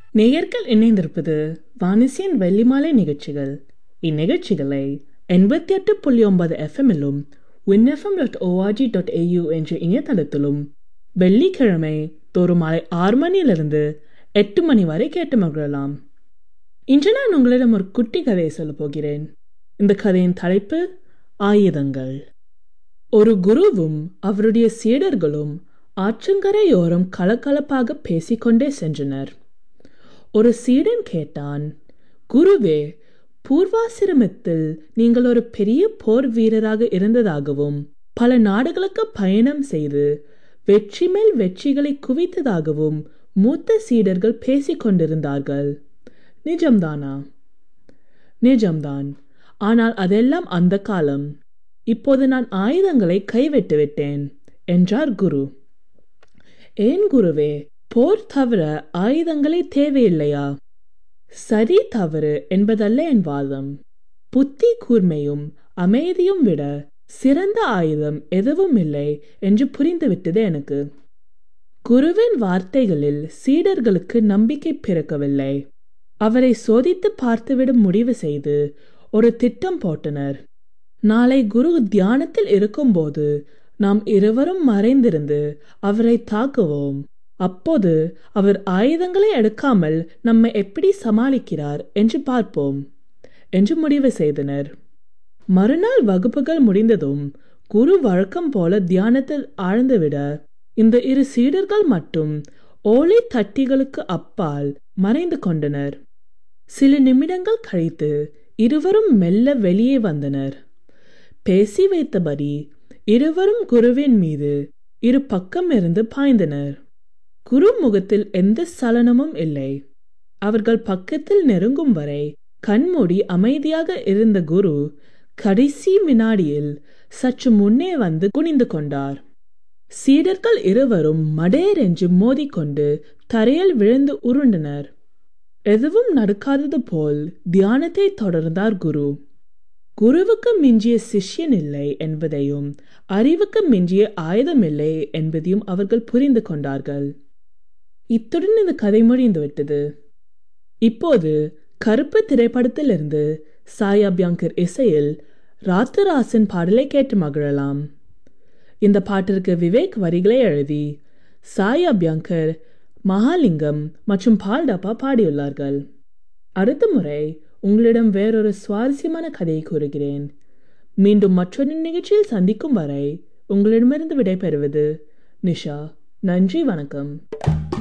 நேயர்கள் இணைந்திருப்பது வானிசியன் வெள்ளிமாலை நிகழ்ச்சிகள் இந்நிகழ்ச்சிகளை எண்பத்தி எட்டு புள்ளி ஒன்பது எஃப்எம்மிலும் win FM dot ORG dot AU என்ற இணையதளத்திலும் வெள்ளிக்கிழமை தோறும் மாலை ஆறு மணியிலிருந்து எட்டு மணி வரை கேட்டு மகிழலாம் இன்று நான் உங்களிடம் ஒரு குட்டி கதையை சொல்லப் போகிறேன் இந்த கதையின் தலைப்பு ஆயுதங்கள் ஒரு குருவும் அவருடைய சீடர்களும் ஆற்றங்கரையோரம் கலகலப்பாக பேசிக்கொண்டே சென்றனர் ஒரு சீடன் கேட்டான் குருவே பூர்வாசிரமத்தில் நீங்கள் ஒரு பெரிய போர் வீரராக இருந்ததாகவும் பல நாடுகளுக்கு பயணம் செய்து வெற்றி மேல் வெற்றிகளை குவித்ததாகவும் மூத்த சீடர்கள் பேசிக் கொண்டிருந்தார்கள் நிஜம்தானா நிஜம்தான் ஆனால் அதெல்லாம் அந்த காலம் இப்போது நான் ஆயுதங்களை கைவிட்டு விட்டேன் என்றார் குரு ஏன் குருவே போர் தவிர ஆயுதங்களே தேவையில்லையா சரி தவறு என்பதல்ல என் வாதம் புத்தி கூர்மையும் அமைதியும் விட சிறந்த ஆயுதம் எதுவும் இல்லை என்று புரிந்துவிட்டது எனக்கு குருவின் வார்த்தைகளில் சீடர்களுக்கு நம்பிக்கை பிறக்கவில்லை அவரை சோதித்து பார்த்துவிட முடிவு செய்து ஒரு திட்டம் போட்டனர் நாளை குரு தியானத்தில் இருக்கும்போது நாம் இருவரும் மறைந்திருந்து அவரை தாக்குவோம் அப்போது அவர் ஆயுதங்களை எடுக்காமல் நம்மை எப்படி சமாளிக்கிறார் என்று பார்ப்போம் என்று முடிவு செய்தனர் மறுநாள் வகுப்புகள் முடிந்ததும் குரு வழக்கம் போல தியானத்தில் ஆழ்ந்துவிட இந்த இரு சீடர்கள் மட்டும் ஓலை தட்டிகளுக்கு அப்பால் மறைந்து கொண்டனர் சில நிமிடங்கள் கழித்து இருவரும் மெல்ல வெளியே வந்தனர் பேசி வைத்தபடி இருவரும் குருவின் மீது இரு பக்கம் இருந்து பாய்ந்தனர் குரு முகத்தில் எந்த சலனமும் இல்லை அவர்கள் பக்கத்தில் நெருங்கும் வரை கண்மூடி அமைதியாக இருந்த குரு கடைசி வினாடியில் சற்று முன்னே வந்து குனிந்து கொண்டார் சீடர்கள் இருவரும் மடேர் என்று மோதிக்கொண்டு தரையில் விழுந்து உருண்டனர் எதுவும் நடக்காதது போல் தியானத்தை தொடர்ந்தார் குரு குருவுக்கு மிஞ்சிய சிஷ்யன் இல்லை என்பதையும் அறிவுக்கு மிஞ்சிய ஆயுதம் இல்லை என்பதையும் அவர்கள் புரிந்து கொண்டார்கள் இத்துடன் இந்த கதை முடிந்துவிட்டது இப்போது கருப்பு திரைப்படத்திலிருந்து சாய் அபியாங்கர் இசையில் ராத்தராசன் பாடலை கேட்டு மகிழலாம் இந்த பாட்டிற்கு விவேக் வரிகளை எழுதி சாய் அபியாங்கர் மகாலிங்கம் மற்றும் பால்டப்பா பாடியுள்ளார்கள் அடுத்த முறை உங்களிடம் வேறொரு சுவாரஸ்யமான கதையை கூறுகிறேன் மீண்டும் மற்றொரு நிகழ்ச்சியில் சந்திக்கும் வரை உங்களிடமிருந்து விடைபெறுவது நிஷா நன்றி வணக்கம்